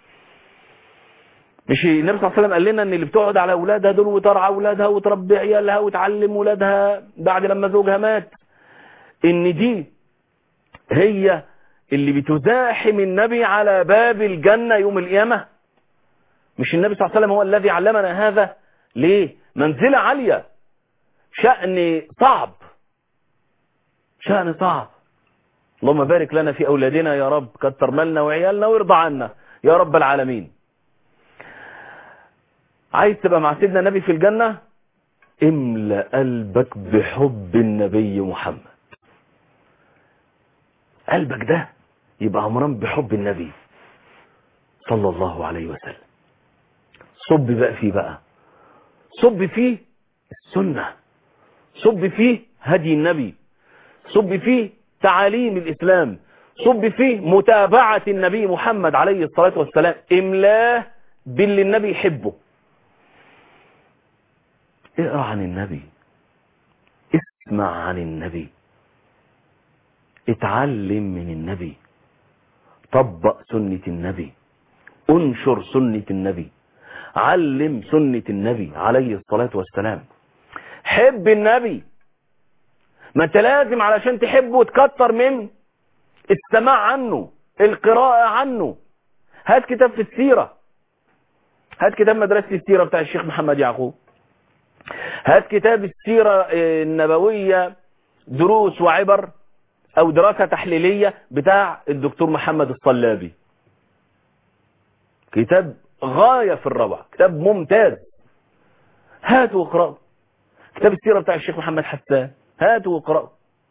مش النبي صلى الله عليه وسلم قال لنا ان اللي بتقعد على اولادها دول وترعى اولادها وتربي عيالها وتعلم اولادها بعد لما زوجها مات ان دي هي اللي بتزاحم النبي على باب الجنة يوم القيامة مش النبي صلى الله عليه وسلم هو الذي علمنا هذا ليه منزلة عالية شأن صعب شأن صعب اللهم بارك لنا في أولادنا يا رب كتر مالنا وعيالنا وارضى عنا يا رب العالمين عايز تبقى مع سيدنا النبي في الجنة املأ قلبك بحب النبي محمد قلبك ده يبقى عمران بحب النبي صلى الله عليه وسلم صب بقى فيه بقى صب فيه السنة صب فيه هدي النبي صب فيه تعاليم الإسلام صب فيه متابعة النبي محمد عليه الصلاة والسلام املاه باللي النبي يحبه اقرأ عن النبي اسمع عن النبي اتعلم من النبي طبق سنة النبي انشر سنة النبي علم سنة النبي عليه الصلاة والسلام حب النبي ما انت لازم علشان تحبه وتكتر من السماع عنه القراءة عنه هات كتاب في السيرة هات كتاب مدرسة السيرة بتاع الشيخ محمد يعقوب هات كتاب السيرة النبوية دروس وعبر او دراسة تحليلية بتاع الدكتور محمد الصلابي كتاب غاية في الروعة كتاب ممتاز هاتوا واقرأوا كتاب السيرة بتاع الشيخ محمد حسان هاتوا واقرأوا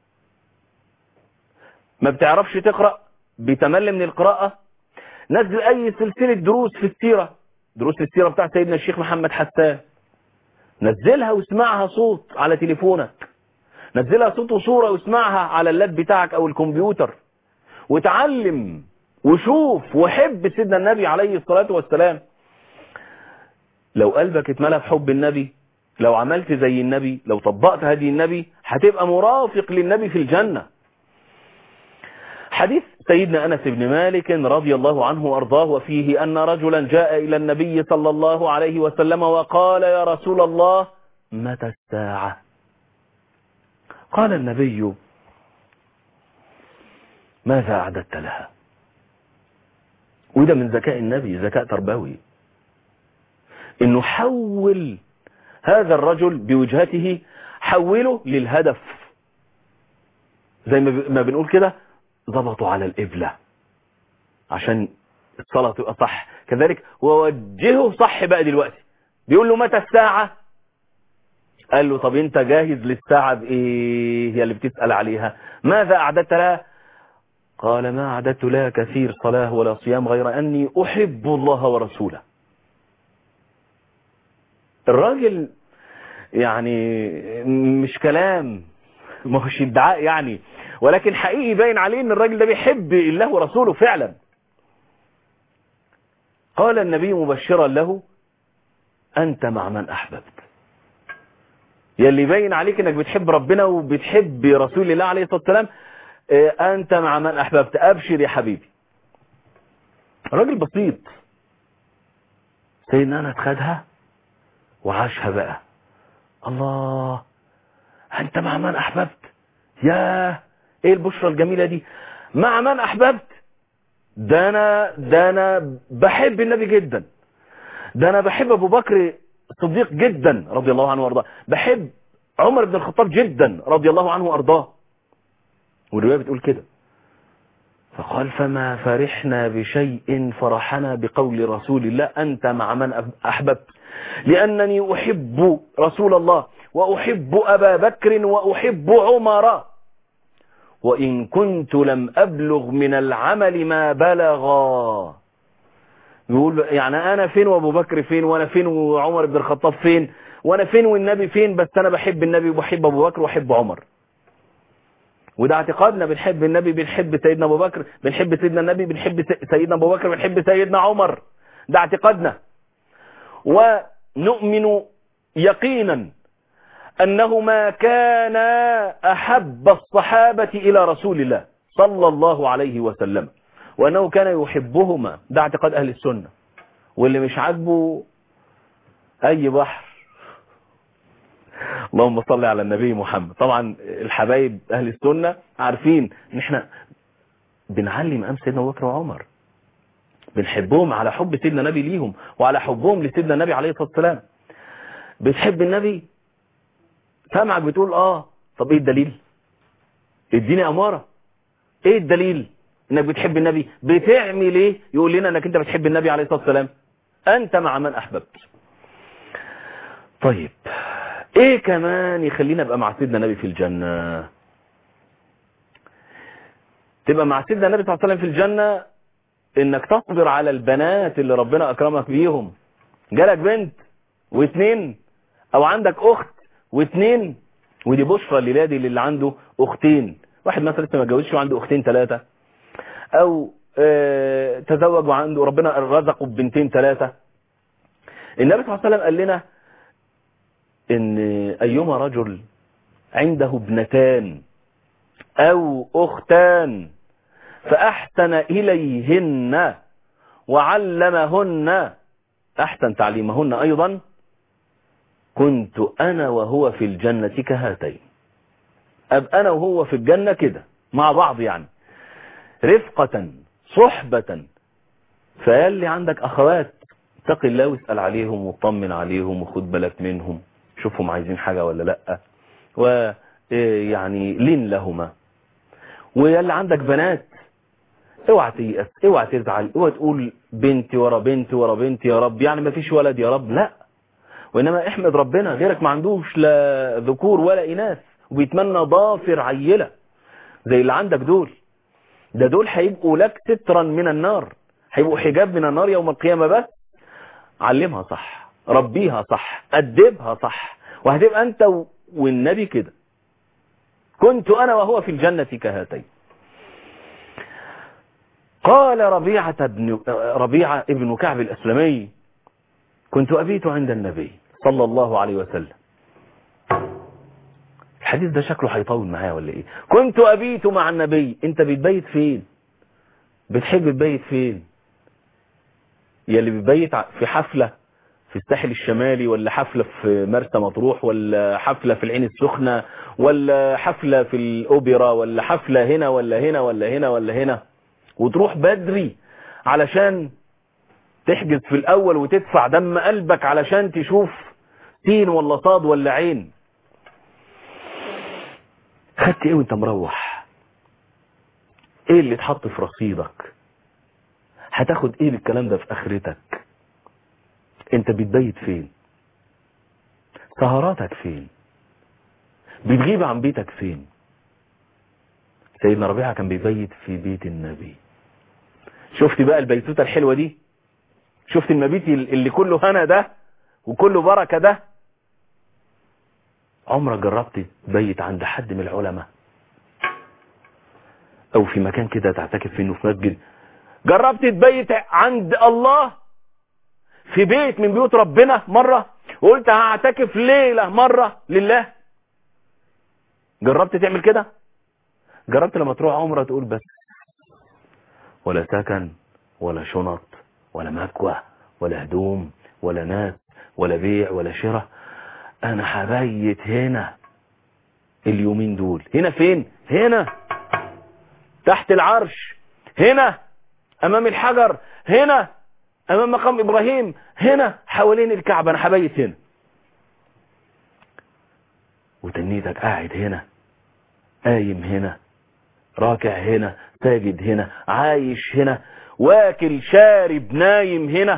ما بتعرفش تقرأ بتمل من القراءة نزل اي سلسلة دروس في السيرة دروس السيرة بتاع سيدنا الشيخ محمد حسان نزلها واسمعها صوت على تليفونك نزلها صوت وصورة واسمعها على اللاب بتاعك او الكمبيوتر وتعلم وشوف وحب سيدنا النبي عليه الصلاة والسلام لو قلبك اتملى بحب النبي لو عملت زي النبي لو طبقت هدي النبي هتبقى مرافق للنبي في الجنة حديث سيدنا أنس بن مالك رضي الله عنه وأرضاه وفيه أن رجلا جاء إلى النبي صلى الله عليه وسلم وقال يا رسول الله متى الساعة قال النبي ماذا أعددت لها وده من ذكاء النبي ذكاء تربوي انه حول هذا الرجل بوجهته حوله للهدف زي ما ب- ما بنقول كده ظبطوا على القبلة عشان الصلاة تبقى صح كذلك ووجهه صح بقى دلوقتي بيقول له متى الساعة قال له طب انت جاهز للساعة بايه هي اللي بتسأل عليها ماذا اعددت لها قال ما اعددت لها كثير صلاة ولا صيام غير اني احب الله ورسوله الراجل يعني مش كلام ما هوش ادعاء يعني ولكن حقيقي باين عليه ان الراجل ده بيحب الله ورسوله فعلا قال النبي مبشرا له انت مع من احببت يلي باين عليك انك بتحب ربنا وبتحب رسول الله عليه الصلاة والسلام اه، انت مع من احببت ابشر يا حبيبي راجل بسيط سيدنا انس خدها وعاشها بقى الله انت مع من احببت ياه ايه البشرة الجميلة دي مع من احببت ده انا ده انا بحب النبي جدا ده انا بحب ابو بكر الصديق جدا رضي الله عنه وارضاه بحب عمر بن الخطاب جدا رضي الله عنه وارضاه والرواية بتقول كده فقال فما فرحنا بشيء فرحنا بقول رسول الله أنت مع من أب- أحببت لأنني أحب رسول الله وأحب أبا بكر وأحب عمر وإن كنت لم أبلغ من العمل ما بلغا يقول يعني أنا فين وأبو بكر فين وأنا فين وعمر بن الخطاب فين وأنا فين والنبي فين بس أنا بحب النبي وبحب أبو بكر وأحب عمر وده اعتقادنا بنحب النبي بنحب سيدنا ابو بكر بنحب سيدنا النبي بنحب س- سيدنا ابو بكر بنحب سيدنا عمر ده اعتقادنا ونؤمن يقينا انه ما كان احب الصحابة الى رسول الله صلى الله عليه وسلم وانه كان يحبهما ده اعتقاد اهل السنة واللي مش عاجبه اي بحر اللهم صل على النبي محمد طبعا الحبايب اهل السنة عارفين ان احنا بنعلي مقام سيدنا ابو بكر وعمر بنحبهم على حب سيدنا النبي ليهم وعلى حبهم لسيدنا النبي عليه الصلاة والسلام بتحب النبي سامعك بتقول اه طب ايه الدليل اديني امارة ايه الدليل انك بتحب النبي بتعمل ايه يقول لنا انك انت بتحب النبي عليه الصلاة والسلام انت مع من احببت طيب ايه كمان يخلينا ابقى مع سيدنا النبي في الجنة تبقى مع سيدنا النبي صلى الله عليه وسلم في الجنة انك تصبر على البنات اللي ربنا اكرمك بيهم جالك بنت واثنين او عندك اخت واثنين ودي بشرى الليلة دي اللي عنده اختين واحد مثلا لسه ما اتجوزش وعنده اختين ثلاثة او آه تزوج وعنده ربنا رزقه ببنتين ثلاثة النبي صلى الله عليه وسلم قال لنا ان ايما رجل عنده ابنتان او اختان فاحسن اليهن وعلمهن احسن تعليمهن ايضا كنت انا وهو في الجنة كهاتين ابقى انا وهو في الجنة كده مع بعض يعني رفقة صحبة فياللي عندك اخوات اتق الله واسأل عليهم وطمن عليهم وخد بالك منهم شوفهم عايزين حاجة ولا لأ ويعني لين لهما وياللي عندك بنات اوعى تيأس اوعى تزعل اوعى تقول بنتي ورا بنتي ورا بنتي يا رب يعني ما فيش ولد يا رب لا وانما احمد ربنا غيرك ما عندوش لا ذكور ولا اناث وبيتمنى ضافر عيلة زي اللي عندك دول ده دول هيبقوا لك سترا من النار هيبقوا حجاب من النار يوم القيامة بس علمها صح ربيها صح أدبها صح وهتبقى أنت و- والنبي كده كنت أنا وهو في الجنة كهاتين قال ربيعة بن ربيعة ابن كعب الأسلمي كنت أبيت عند النبي صلى الله عليه وسلم الحديث ده شكله هيطول معايا ولا ايه كنت أبيت مع النبي انت بتبيت فين بتحب تبيت فين يا اللي بيبيت ع- في حفلة في الساحل الشمالي ولا حفلة في مرسى مطروح ولا حفلة في العين السخنة ولا حفلة في الأوبرا ولا حفلة هنا ولا هنا ولا هنا ولا هنا وتروح بدري علشان تحجز في الأول وتدفع دم قلبك علشان تشوف سين ولا صاد ولا عين خدت ايه وانت مروح ايه اللي اتحط في رصيدك هتاخد ايه بالكلام ده في اخرتك انت بتبيت فين سهراتك فين بتغيب عن بيتك فين سيدنا ربيعة كان بيبيت في بيت النبي شفت بقى البيتوتة الحلوة دي شفت المبيت اللي كله هنا ده وكله بركة ده عمرك جربت تبيت عند حد من العلماء او في مكان كده تعتكف فيه في مسجد جربت تبيت عند الله في بيت من بيوت ربنا مرة وقلت هعتكف ليلة مرة لله جربت تعمل كده جربت لما تروح عمرة تقول بس ولا سكن ولا شنط ولا مكوى ولا هدوم ولا ناس ولا بيع ولا شراء انا هبيت هنا اليومين دول هنا فين هنا تحت العرش هنا امام الحجر هنا امام مقام ابراهيم هنا حوالين الكعبة انا هبيت هنا وتنيتك قاعد هنا قايم هنا راكع هنا ساجد هنا عايش هنا واكل شارب نايم هنا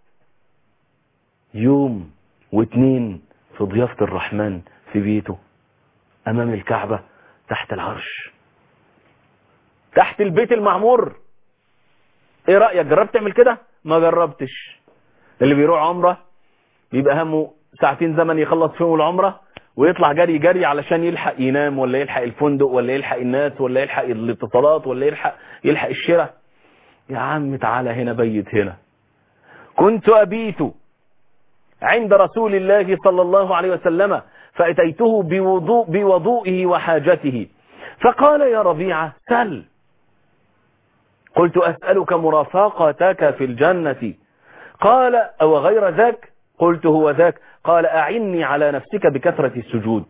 يوم واتنين في ضيافة الرحمن في بيته امام الكعبة تحت العرش تحت البيت المعمور ايه رأيك جربت تعمل كده ما جربتش اللي بيروح عمرة بيبقى همه ساعتين زمن يخلص فيهم العمرة ويطلع جري جري علشان يلحق ينام ولا يلحق الفندق ولا يلحق الناس ولا يلحق الاتصالات ولا يلحق يلحق الشراء يا عم تعالى هنا بيت هنا كنت أبيت عند رسول الله صلى الله عليه وسلم فأتيته بوضوء بوضوئه وحاجته فقال يا ربيعة سل قلت أسألك مرافقتك في الجنة قال أو غير ذاك قلت هو ذاك قال أعني على نفسك بكثرة السجود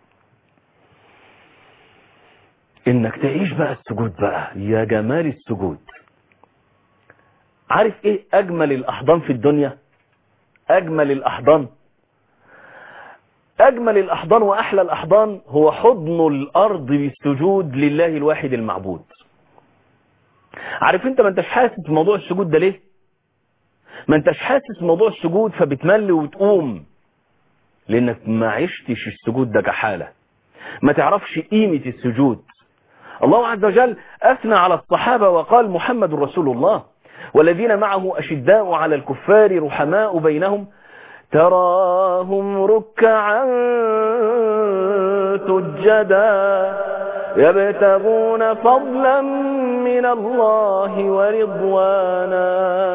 إنك تعيش بقى السجود بقى يا جمال السجود عارف إيه أجمل الأحضان في الدنيا أجمل الأحضان أجمل الأحضان وأحلى الأحضان هو حضن الأرض بالسجود لله الواحد المعبود عارف انت ما انتش حاسس بموضوع السجود ده ليه ما انتش حاسس بموضوع السجود فبتمل وتقوم لانك ما عشتش السجود ده كحالة ما تعرفش قيمة السجود الله عز وجل أثنى على الصحابة وقال محمد رسول الله والذين معه أشداء على الكفار رحماء بينهم تراهم ركعا سجدا يبتغون فضلا من الله ورضوانا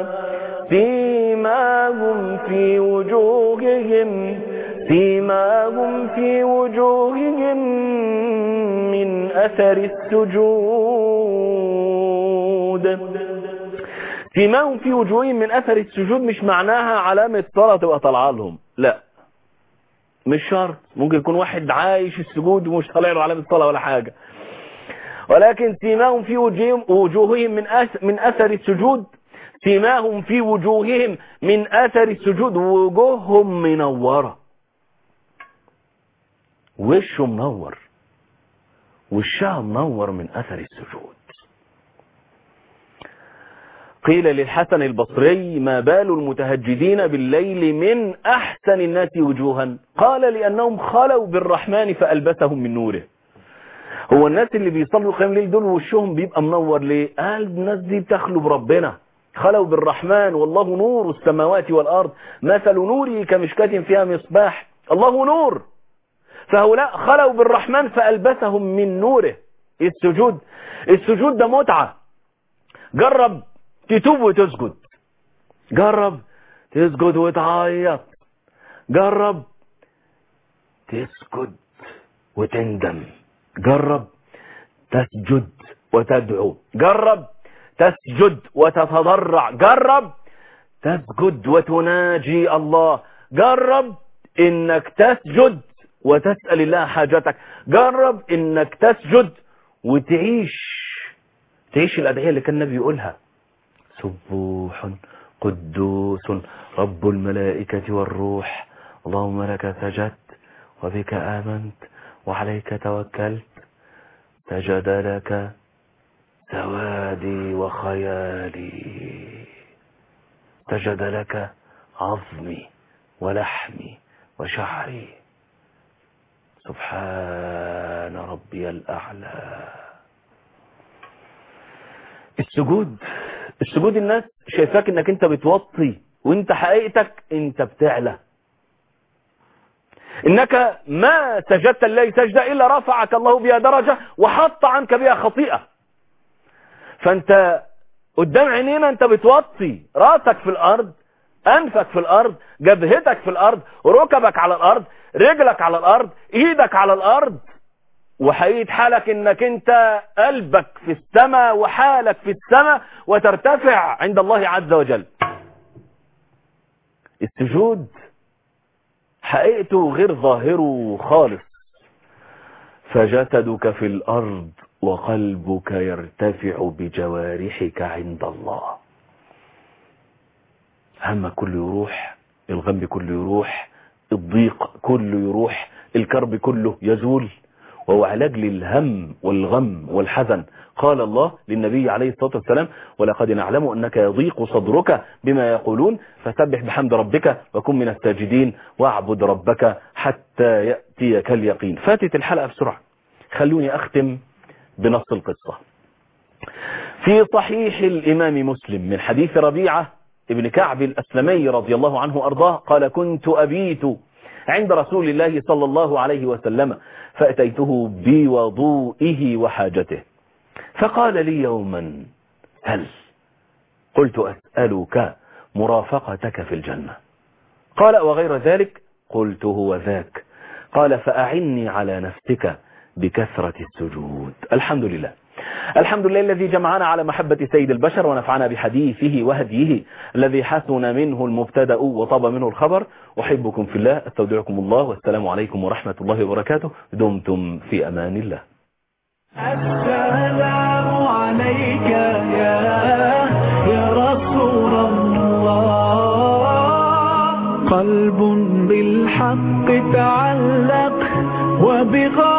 فيما هم في وجوههم فيما هم في وجوههم من أثر السجود فيما هم في وجوههم من أثر السجود مش معناها علامة صلاة تبقى طالعه لهم لا مش شرط ممكن يكون واحد عايش السجود ومش طالع له علامة صلاة ولا حاجة ولكن سيماهم في وجوههم, وجوههم من, أثر من أثر السجود سيماهم في وجوههم من أثر السجود وجوههم منورة وشه منور وشها منور من أثر السجود قيل للحسن البصري ما بال المتهجدين بالليل من أحسن الناس وجوها قال لأنهم خلوا بالرحمن فألبسهم من نوره هو الناس اللي بيصلوا قيام الليل دول وشهم بيبقى منور ليه قال الناس دي بتخلو بربنا خلوا بالرحمن والله نور السماوات والأرض مثل نوره كمشكاة فيها مصباح الله نور فهؤلاء خلوا بالرحمن فألبسهم من نوره السجود السجود ده متعة جرب تتوب وتسجد جرب تسجد وتعيط جرب تسجد وتندم جرب تسجد وتدعو جرب تسجد وتتضرع جرب تسجد وتناجي الله جرب انك تسجد وتسأل الله حاجتك جرب انك تسجد وتعيش تعيش الأدعية اللي كان النبي يقولها سبوح قدوس رب الملائكة والروح اللهم لك سجدت وبك آمنت وعليك توكلت سجد لك سوادي وخيالي سجد لك عظمي ولحمي وشعري سبحان ربي الأعلى السجود السجود الناس شايفاك انك انت بتوطي وانت حقيقتك انت بتعلى انك ما سجدت لله سجدة الا رفعك الله بها درجة وحط عنك بها خطيئة فانت قدام عينينا انت بتوطي راسك في الارض انفك في الارض جبهتك في الارض ركبك على الارض رجلك على الارض ايدك على الارض وحقيقة حالك انك انت قلبك في السماء وحالك في السماء وترتفع عند الله عز وجل السجود حقيقته غير ظاهره خالص فجسدك في الارض وقلبك يرتفع بجوارحك عند الله همك كله يروح الغم كله يروح الضيق كله يروح الكرب كله يزول وهو علاج للهم والغم والحزن قال الله للنبي عليه الصلاة والسلام ولقد نعلم أنك يضيق صدرك بما يقولون فسبح بحمد ربك وكن من الساجدين واعبد ربك حتى يأتيك اليقين فاتت الحلقة بسرعة خلوني أختم بنص القصة في صحيح الإمام مسلم من حديث ربيعة ابن كعب الأسلمي رضي الله عنه أرضاه قال كنت أبيت عند رسول الله صلى الله عليه وسلم فأتيته بوضوئه وحاجته فقال لي يوما هل قلت أسألك مرافقتك في الجنة قال وغير ذلك قلت هو ذاك قال فأعني على نفسك بكثرة السجود الحمد لله الحمد لله الذي جمعنا على محبة سيد البشر ونفعنا بحديثه وهديه الذي حسن منه المبتدا وطاب منه الخبر أحبكم في الله استودعكم الله والسلام عليكم ورحمة الله وبركاته دمتم في أمان الله السلام عليك يا يا رسول الله قلب بالحق تعلق وبغير